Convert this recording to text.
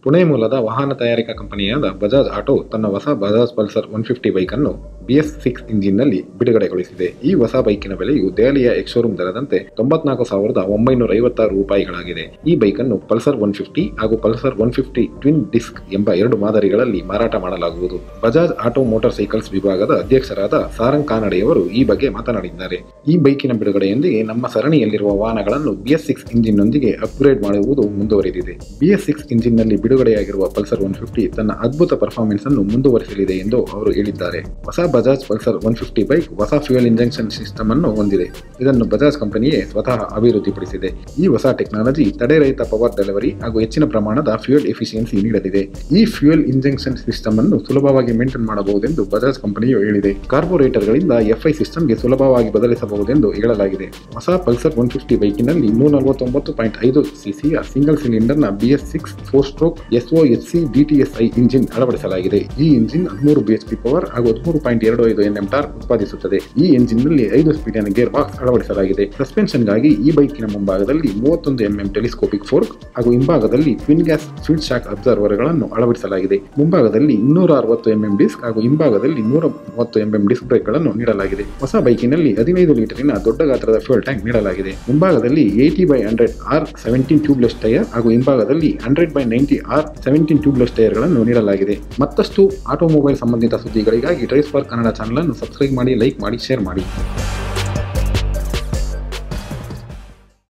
ಪುಣೆ ಮೂಲದ ವಾಹನ ತಯಾರಿಕಾ ಕಂಪನಿಯಾದ ಬಜಾಜ್ ಆಟೋ ತನ್ನ ಹೊಸ Bajaj Pulsar one fifty bike ಅನ್ನು ಬಿ ಎಸ್ ಸಿಕ್ಸ್ ಇಂಜಿನ್ನಲ್ಲಿ ಬಿಡುಗಡೆಗೊಳಿಸಿದೆ ಈ ಹೊಸ ಬೈಕಿನ ಬೆಲೆಯು ದೆಹಲಿಯ ಎಕ್ಶೋರೂಮ್ ದರದಂತೆ ತೊಂಬತ್ನಾಲ್ಕು ಸಾವಿರದ ಒಂಬೈನೂರ ಐವತ್ತಾರು ರೂಪಾಯಿಗಳಾಗಿದೆ ಈ ಬೈಕ್ ಅನ್ನು ಪಲ್ಸರ್ ಒನ್ ಫಿಫ್ಟಿ ಹಾಗೂ Pulsar one fifty twin disc ಎಂಬ ಎರಡು ಮಾದರಿಗಳಲ್ಲಿ ಮಾರಾಟ ಮಾಡಲಾಗುವುದು ಬಜಾಜ್ ಆಟೋ ಮೋಟಾರ್ ಸೈಕಲ್ಸ್ ವಿಭಾಗದ ಅಧ್ಯಕ್ಷರಾದ ಸಾರಂಗ್ ಕಾನಡೆಯವರು ಈ ಬಗ್ಗೆ ಮಾತನಾಡಿದ್ದಾರೆ ಈ ಬೈಕಿನ ಬಿಡುಗಡೆಯೊಂದಿಗೆ ನಮ್ಮ ಸರಣಿಯಲ್ಲಿರುವ ವಾಹನಗಳನ್ನು ಬಿಎಸ್ ಸಿಕ್ಸ್ ಇಂಜಿನ್ನೊಂದಿಗೆ ಅಪ್ಗ್ರೇಡ್ ಮಾಡುವುದು ಮುಂದುವರಿದಿದೆ ಬಿಎಸ್ ಸಿಕ್ಸ್ ಇಂಜಿನ್ನಲ್ಲಿ ಬಿಡುಗಡೆಯಾಗಿರುವ ಪಲ್ಸರ್ ಒನ್ ಫಿಫ್ಟಿ ತನ್ನ ಅದ್ಭುತ ಪರ್ಫಾರ್ಮೆನ್ಸ್ ಅನ್ನು ಮುಂದುವರಿಸಲಿದೆ ಎಂದು ಅವರು ಹೇಳಿದ್ದಾರೆ ಹೊಸ Bajaj Pulsar one fifty bike ಹೊಸ ಫ್ಯೂಯಲ್ ಇಂಜೆಕ್ಷನ್ ಸಿಸ್ಟಮ್ ಅನ್ನು ಹೊಂದಿದೆ ಇದನ್ನು ಬಜಾಜ್ ಕಂಪನಿಯೇ ಸ್ವತಃ ಅಭಿವೃದ್ಧಿಪಡಿಸಿದೆ ಈ ಹೊಸ ಟೆಕ್ನಾಲಜಿ ತಡೆರಹಿತ ಪವರ್ ಡೆಲಿವರಿ ಹಾಗೂ ಹೆಚ್ಚಿನ ಪ್ರಮಾಣದ ಫ್ಯೂಯಲ್ ಎಫಿಷಿಯನ್ಸಿ ನೀಡಲಿದೆ ಈ ಫ್ಯೂಯಲ್ ಇಂಜೆಕ್ಷನ್ ಸಿಸ್ಟಮ್ ಅನ್ನು ಸುಲಭವಾಗಿ ಮೇಂಟೈನ್ ಮಾಡಬಹುದೆಂದು ಬಜಾಜ್ ಕಂಪನಿಯು ಹೇಳಿದೆ ಕಾರ್ಪೊರೇಟರ್ಗಳಿಂದ ಎಫ್ಐ ಸಿಸ್ಟಮ್ಗೆ ಸುಲಭವಾಗಿ ಬದಲಿಸಬಹುದೆಂದು ಹೇಳಲಾಗಿದೆ ಹೊಸ ಪಲ್ಸರ್ ಒನ್ ಫಿಫ್ಟಿ ಬೈಕಿನಲ್ಲಿ ನೂರ ನಲವತ್ತೊಂಬತ್ತು ಪಾಯಿಂಟ್ ಐದು ಸಿಸಿಯ ಸಿಂಗಲ್ ಸಿಲಿಂಡರ್ನ BS six four stroke S O H C DTSI engine ಅಳವಡಿಸಲಾಗಿದೆ ಈ ಇಂಜಿನ್ ಹದಿಮೂರು ಬಿಎಚ್ಪಿ ಪವರ್ ಹಾಗೂ ಹದಿಮೂರು ಪಾಯಿಂಟ್ ಎರಡು ಐದು ಎನ್ಎಂ ಟಾರ್ಕ್ ಉತ್ಪಾದಿಸುತ್ತದೆ ಈ ಇಂಜಿನ್ನಲ್ಲಿ ಐದು ಸ್ಪೀಡಿನ ಗೇರ್ ಬಾಕ್ಸ್ ಅಳವಡಿಸಲಾಗಿದೆ ಸಸ್ಪೆನ್ಷನ್ಗಾಗಿ ಈ ಬೈಕಿನ ಮುಂಭಾಗದಲ್ಲಿ ಮೂವತ್ತೊಂದು ಎಂಎಂ ಟೆಲಿಸ್ಕೋಪಿಕ್ ಫೋರ್ಕ್ ಹಾಗೂ ಹಿಂಭಾಗದಲ್ಲಿ ಟ್ವಿನ್ ಗ್ಯಾಸ್ ಫೀಡ್ ಶಾಕ್ ಅಬ್ಸರ್ವರ್ಗಳನ್ನು ಅಳವಡಿಸಲಾಗಿದೆ ಮುಂಭಾಗದಲ್ಲಿ ಇನ್ನೂರ ಅರವತ್ತು ಎಂಎಂ ಡಿಸ್ಕ್ ಹಾಗೂ ಹಿಂಭಾಗದಲ್ಲಿ ನೂರ ಮೂವತ್ತು ಎಂಎಂ ಡಿಸ್ಕ್ ಬ್ರೇಕ್ಗಳನ್ನು ನೀಡಲಾಗಿದೆ ಹೊಸ ಬೈಕಿನಲ್ಲಿ ಹದಿನೈದು ಲೀಟರಿನ ದೊಡ್ಡ ಗಾತ್ರದ ಫ್ಯೂಲ್ ಟ್ಯಾಂಕ್ ನೀಡಲಾಗಿದೆ ಮುಂಭಾಗದಲ್ಲಿ eighty by hundred R seventeen tubeless tyre ಹಾಗೂ ಹಿಂಭಾಗದಲ್ಲಿ hundred by ninety R seventeen tubeless ಟೈರ್ಗಳನ್ನು ನೀಡಲಾಗಿದೆ ಮತ್ತಷ್ಟು ಆಟೋಮೊಬೈಲ್ ಸಂಬಂಧಿತ ಸುದ್ದಿಗಳಿಗಾಗಿ ಡ್ರೈವ್ ಫಾರ್ ಕನ್ನಡ ಚಾನಲ್ ಅನ್ನು ಸಬ್ಸ್ಕ್ರೈಬ್ ಮಾಡಿ ಲೈಕ್ ಮಾಡಿ ಶೇರ್ ಮಾಡಿ